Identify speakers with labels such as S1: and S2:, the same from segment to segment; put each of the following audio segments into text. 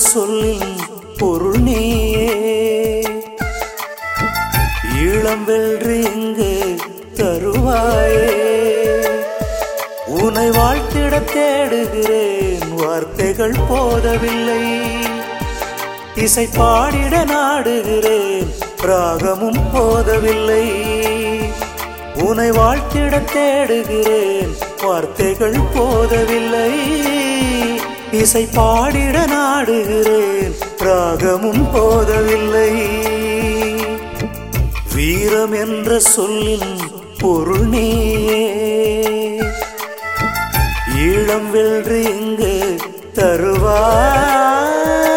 S1: சொல்லின் பொருள் நீயே ஈழம் வென்று இங்கு தருவாயே உன்னை வாழ்த்திட தேடுகிறேன் வார்த்தைகள் போதவில்லை இசை பாடிட நாடுகிறேன் ராகமும் போதவில்லை உன்னை வாழ்த்திட தேடுகிறேன் வார்த்தைகள் போதவில்லை இசை பாடிட நாடுகிறேன் ராகமும் போதவில்லை வீரம் என்ற சொல்லின் பொருள் நீயே ஈழம் வென்று இங்கு தருவாய்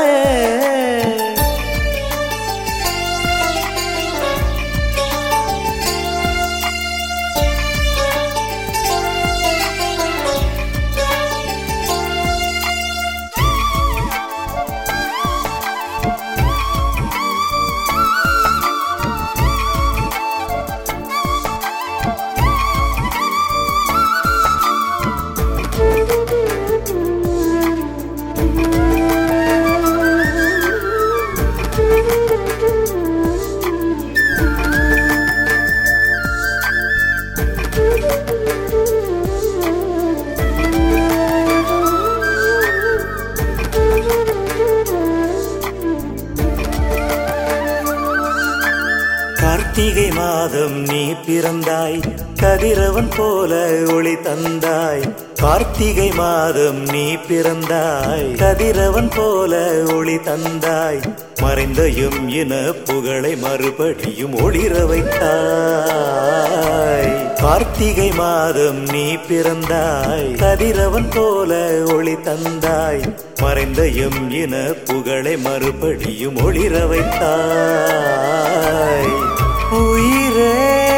S1: கார்த்திகை மாதம் நீ பிறந்தாய் கதிரவன் போல ஒளி தந்தாய் கார்த்திகை மாதம் நீ பிறந்தாய் கதிரவன் போல ஒளி தந்தாய் மறைந்தையும் இன புகழை மறுபடியும் ஒளிர வைத்தாய் கார்த்திகை மாதம் நீ பிறந்தாய் கதிரவன் போல ஒளி தந்தாய் மறைந்தையும் இன புகழை மறுபடியும் ஒளிர வைத்தாய் உயிரே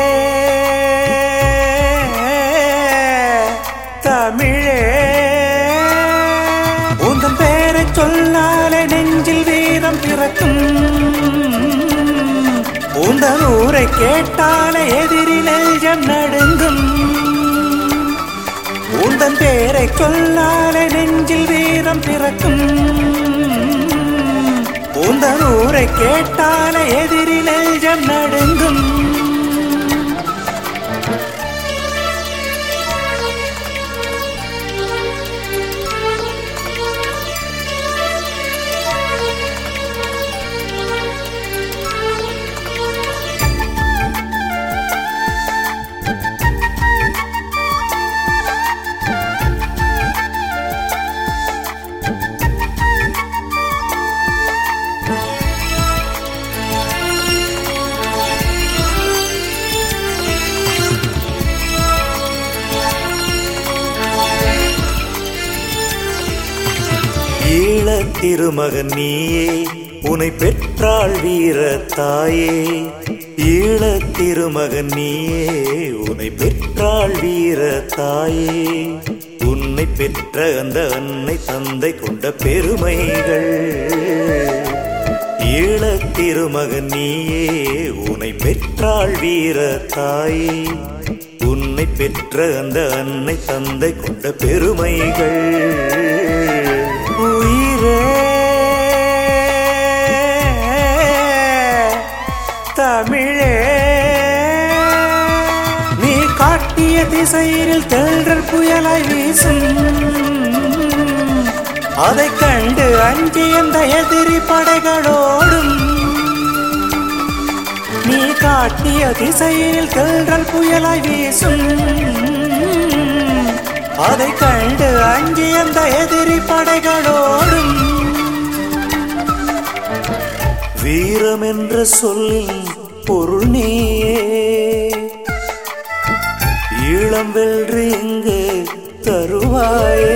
S1: தமிழே உந்தன் பேரை சொன்னாலே நெஞ்சில் வீரம் பிறக்கும் உந்தன் ஊரை கேட்டாலே எதிரி நெஞ்சம் நடுங்கும் உந்தன் பேரை சொன்னாலே நெஞ்சில் வீரம் பிறக்கும் உந்தன் ஊரை கேட்டாலே எதிரி நெஞ்சம் நடுங்கும் ஈழத் திருமகன் நீயே உனை பெற்றாள் வீர தாயே ஈழத் திருமகன் நீயே உனை பெற்றாள் வீர தாயே உன்னை பெற்ற அந்த அன்னை தந்தை கொண்ட பெருமைகள் ஈழத் திருமகன் நீயே உனை பெற்றாள் வீர தாயே உன்னை பெற்ற அந்த அன்னை தந்தை கொண்ட பெருமைகள் உயிரே தமிழே நீ காட்டிய திசையில் தென்றல் புயலாய் வீசும் அதை கண்டு அஞ்சி அந்த எதிரி படைகளோடும் நீ காட்டிய திசையில் தென்றல் புயலாய் வீசும் அதை கண்டு அஞ்சி அந்த எதிரி படைகளோடும் வீரம் என்ற சொல்லின் பொருள் நீயே ஈழம் வென்று இங்கு தருவாயே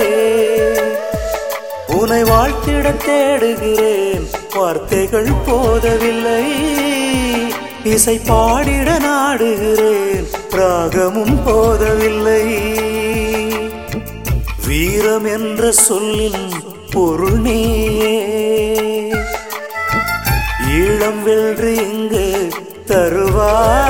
S1: உன்னை வாழ்த்திட தேடுகிறேன் வார்த்தைகள் போதவில்லை இசை பாடிட நாடுகிறேன் ராகமும் போதவில்லை வீரம் என்ற சொல்லின் பொருள் நீயே ஈழம் வென்று இங்கு தருவாய்